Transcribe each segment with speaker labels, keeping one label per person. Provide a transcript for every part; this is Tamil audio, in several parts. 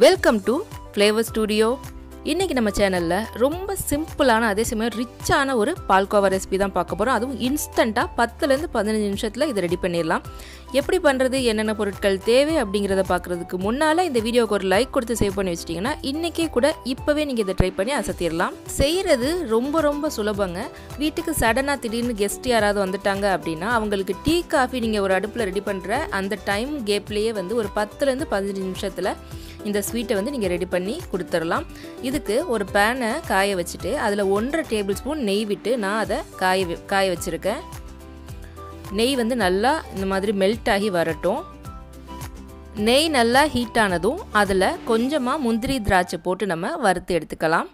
Speaker 1: வெல்கம் டு ஃப்ளேவர் ஸ்டூடியோ இன்றைக்கி நம்ம சேனலில் ரொம்ப சிம்பிளான அதே சமயம் ரிச்சான ஒரு பால்கோவா ரெசிபி தான் பார்க்க போகிறோம் அதுவும் இன்ஸ்டண்ட்டாக பத்துலேருந்து பதினஞ்சு நிமிஷத்தில் இதை ரெடி பண்ணிடலாம் எப்படி பண்ணுறது என்னென்ன பொருட்கள் தேவை அப்படிங்கிறத பார்க்குறதுக்கு முன்னால் இந்த வீடியோக்கு ஒரு லைக் கொடுத்து சேவ் பண்ணி வச்சிட்டிங்கன்னா இன்றைக்கே கூட இப்போவே நீங்கள் இதை ட்ரை பண்ணி அசத்திடலாம் செய்கிறது ரொம்ப ரொம்ப சுலபங்க வீட்டுக்கு சடனாக திடீர்னு கெஸ்ட் யாராவது வந்துட்டாங்க அப்படின்னா அவங்களுக்கு டீ காஃபி நீங்கள் ஒரு அடுப்பில் ரெடி பண்ணுற அந்த டைம் கேப்லேயே வந்து ஒரு பத்துலேருந்து பதினஞ்சு நிமிஷத்தில் இந்த ஸ்வீட்டை வந்து நீங்கள் ரெடி பண்ணி கொடுத்துடலாம் இதுக்கு ஒரு பேனை காய வச்சுட்டு அதில் ஒன்றரை டேபிள் ஸ்பூன் நெய் விட்டு நான் அதை காய வி- காய வச்சுருக்கேன் நெய் வந்து நல்லா இந்த மாதிரி மெல்ட் ஆகி வரட்டும் நெய் நல்லா ஹீட் ஆனதும் அதில் கொஞ்சமாக முந்திரி திராட்சை போட்டு நம்ம வறுத்து எடுத்துக்கலாம்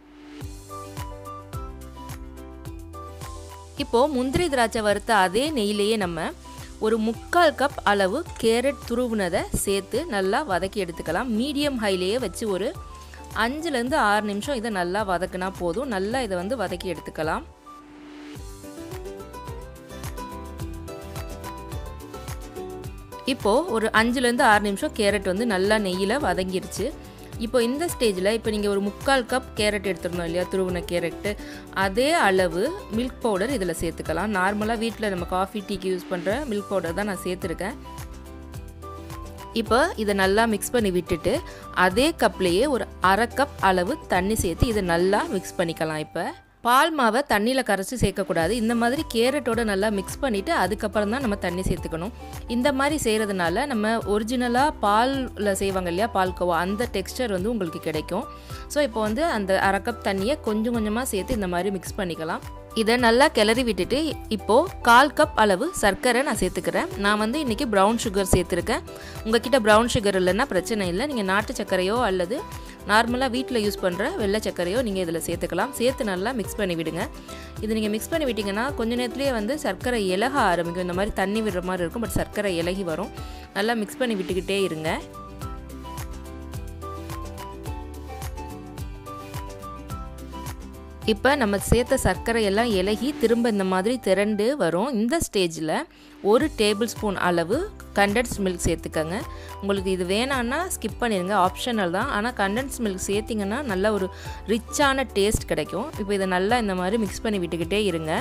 Speaker 1: இப்போது முந்திரி திராட்சை வறுத்த அதே நெய்யிலேயே நம்ம ஒரு முக்கால் கப் அளவு கேரட் துருவுனதை சேர்த்து நல்லா வதக்கி எடுத்துக்கலாம் மீடியம் ஹைலேயே வச்சு ஒரு அஞ்சுலேருந்து ஆறு நிமிஷம் இதை நல்லா வதக்குனா போதும் நல்லா இதை வந்து வதக்கி எடுத்துக்கலாம் இப்போது ஒரு அஞ்சுலேருந்து ஆறு நிமிஷம் கேரட் வந்து நல்லா நெய்யில் வதங்கிருச்சு இப்போ இந்த ஸ்டேஜில் இப்போ நீங்கள் ஒரு முக்கால் கப் கேரட் எடுத்துருந்தோம் இல்லையா துருவின கேரட்டு அதே அளவு மில்க் பவுடர் இதில் சேர்த்துக்கலாம் நார்மலாக வீட்டில் நம்ம காஃபி டீக்கு யூஸ் பண்ணுற மில்க் பவுடர் தான் நான் சேர்த்துருக்கேன் இப்போ இதை நல்லா மிக்ஸ் பண்ணி விட்டுட்டு அதே கப்லேயே ஒரு அரை கப் அளவு தண்ணி சேர்த்து இதை நல்லா மிக்ஸ் பண்ணிக்கலாம் இப்போ பால் மாவை தண்ணியில் கரைச்சி சேர்க்கக்கூடாது இந்த மாதிரி கேரட்டோட நல்லா மிக்ஸ் பண்ணிவிட்டு அதுக்கப்புறம் தான் நம்ம தண்ணி சேர்த்துக்கணும் இந்த மாதிரி செய்கிறதுனால நம்ம ஒரிஜினலாக பாலில் செய்வாங்க இல்லையா பால்கோவா அந்த டெக்ஸ்டர் வந்து உங்களுக்கு கிடைக்கும் ஸோ இப்போ வந்து அந்த அரை கப் தண்ணியை கொஞ்சம் கொஞ்சமாக சேர்த்து இந்த மாதிரி மிக்ஸ் பண்ணிக்கலாம் இதை நல்லா கிளறி விட்டுட்டு இப்போது கால் கப் அளவு சர்க்கரை நான் சேர்த்துக்கிறேன் நான் வந்து இன்றைக்கி ப்ரௌன் சுகர் சேர்த்துருக்கேன் உங்ககிட்ட ப்ரௌன் சுகர் இல்லைன்னா பிரச்சனை இல்லை நீங்கள் நாட்டு சர்க்கரையோ அல்லது நார்மலாக வீட்டில் யூஸ் பண்ணுற வெள்ளை சர்க்கரையோ நீங்கள் இதில் சேர்த்துக்கலாம் சேர்த்து நல்லா மிக்ஸ் பண்ணி விடுங்க இது நீங்கள் மிக்ஸ் பண்ணி விட்டிங்கன்னா கொஞ்ச நேரத்துலேயே வந்து சர்க்கரை இலக ஆரம்பிக்கும் இந்த மாதிரி தண்ணி விடுற மாதிரி இருக்கும் பட் சர்க்கரை இலகி வரும் நல்லா மிக்ஸ் பண்ணி விட்டுக்கிட்டே இருங்க இப்போ நம்ம சேர்த்த சர்க்கரை எல்லாம் இலகி திரும்ப இந்த மாதிரி திரண்டு வரும் இந்த ஸ்டேஜில் ஒரு டேபிள் ஸ்பூன் அளவு கண்டென்ஸ் மில்க் சேர்த்துக்கங்க உங்களுக்கு இது வேணான்னா ஸ்கிப் பண்ணிடுங்க ஆப்ஷனல் தான் ஆனால் கண்டென்ஸ் மில்க் சேர்த்திங்கன்னா நல்ல ஒரு ரிச்சான டேஸ்ட் கிடைக்கும் இப்போ இதை நல்லா இந்த மாதிரி மிக்ஸ் பண்ணி விட்டுக்கிட்டே இருங்க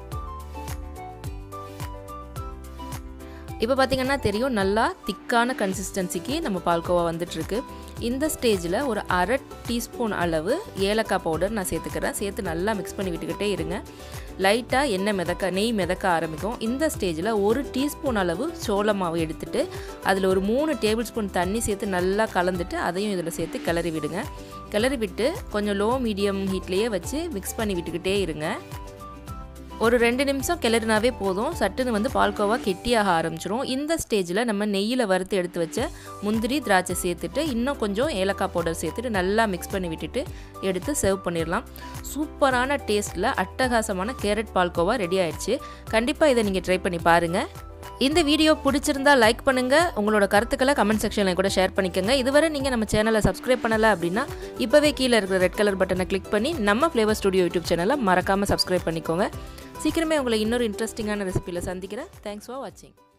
Speaker 1: இப்போ பார்த்தீங்கன்னா தெரியும் நல்லா திக்கான கன்சிஸ்டன்சிக்கு நம்ம பால்கோவா வந்துட்டுருக்கு இந்த ஸ்டேஜில் ஒரு அரை டீஸ்பூன் அளவு ஏலக்காய் பவுடர் நான் சேர்த்துக்கிறேன் சேர்த்து நல்லா மிக்ஸ் பண்ணி விட்டுக்கிட்டே இருங்க லைட்டாக எண்ணெய் மிதக்க நெய் மிதக்க ஆரம்பிக்கும் இந்த ஸ்டேஜில் ஒரு டீஸ்பூன் அளவு சோள மாவு எடுத்துட்டு அதில் ஒரு மூணு டேபிள் ஸ்பூன் தண்ணி சேர்த்து நல்லா கலந்துட்டு அதையும் இதில் சேர்த்து கிளறி விடுங்க கிளறி விட்டு கொஞ்சம் லோ மீடியம் ஹீட்லேயே வச்சு மிக்ஸ் பண்ணி விட்டுக்கிட்டே இருங்க ஒரு ரெண்டு நிமிஷம் கிளறினாவே போதும் சட்டுன்னு வந்து பால்கோவா கெட்டியாக ஆரம்பிச்சிரும் இந்த ஸ்டேஜில் நம்ம நெய்யில் வறுத்து எடுத்து வச்ச முந்திரி திராட்சை சேர்த்துட்டு இன்னும் கொஞ்சம் ஏலக்காய் பவுடர் சேர்த்துட்டு நல்லா மிக்ஸ் பண்ணி விட்டுட்டு எடுத்து சர்வ் பண்ணிடலாம் சூப்பரான டேஸ்ட்டில் அட்டகாசமான கேரட் பால்கோவா ரெடி ஆயிடுச்சு கண்டிப்பாக இதை நீங்கள் ட்ரை பண்ணி பாருங்கள் இந்த வீடியோ பிடிச்சிருந்தா லைக் பண்ணுங்கள் உங்களோட கருத்துக்களை கமெண்ட் செக்ஷனில் கூட ஷேர் பண்ணிக்கோங்க இதுவரை நீங்கள் நம்ம சேனலை சப்ஸ்கிரைப் பண்ணலை அப்படின்னா இப்போவே கீழே இருக்கிற ரெட் கலர் பட்டனை கிளிக் பண்ணி நம்ம ஃப்ளேவர் ஸ்டுடியோ யூடியூப் சேனலை மறக்காமல் சப்ஸ்கிரைப் பண்ணிக்கோங்க சீக்கிரமே உங்களை இன்னொரு இன்ட்ரெஸ்டிங்கான ரெசிபியில் சந்திக்கிறேன் தேங்க்ஸ் ஃபார் வாட்சிங்